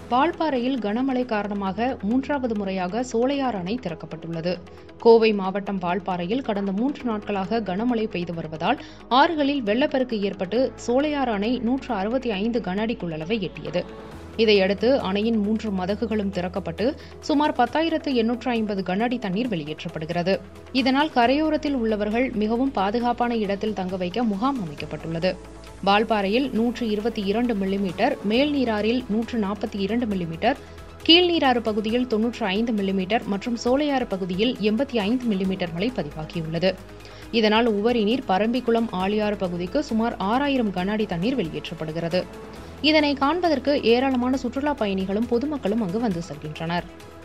வால்பாறையில் கனமழை காரணமாக மூன்றாவது முறையாக சோலையார் அணை திறக்கப்பட்டுள்ளது கோவை மாவட்டம் வால்பாறையில் கடந்த மூன்று நாட்களாக கனமழை பெய்து வருவதால் ஆறுகளில் வெள்ளப்பெருக்கு ஏற்பட்டு சோலையார் அணை நூற்று அறுபத்தி ஐந்து கன அடி கொள்ளளவை எட்டியது இதையடுத்து அணையின் மூன்று மதகுகளும் திறக்கப்பட்டு சுமார் பத்தாயிரத்து எண்ணூற்று ஐம்பது கன அடி தண்ணீர் வெளியேற்றப்படுகிறது இதனால் கரையோரத்தில் உள்ளவர்கள் மிகவும் பாதுகாப்பான இடத்தில் தங்க வைக்க முகாம் அமைக்கப்பட்டுள்ளது வால்பாறையில் நூற்று இருபத்தி இரண்டு மில்லிமீட்டர் மேல்நீராறில் நூற்று நாற்பத்தி இரண்டு மில்லிமீட்டர் கீழ்நீராறு பகுதியில் தொன்னூற்று ஐந்து மில்லிமீட்டர் மற்றும் சோலையாறு பகுதியில் எண்பத்தி ஐந்து மில்லிமீட்டர் மழை பதிவாகியுள்ளது இதனால் உவரி நீர் பரம்பிக்குளம் ஆழியாறு பகுதிக்கு சுமார் ஆறாயிரம் கன அடி தண்ணீர் வெளியேற்றப்படுகிறது இதனை காண்பதற்கு ஏராளமான சுற்றுலா பயணிகளும் பொதுமக்களும் அங்கு வந்து செல்கின்றனர்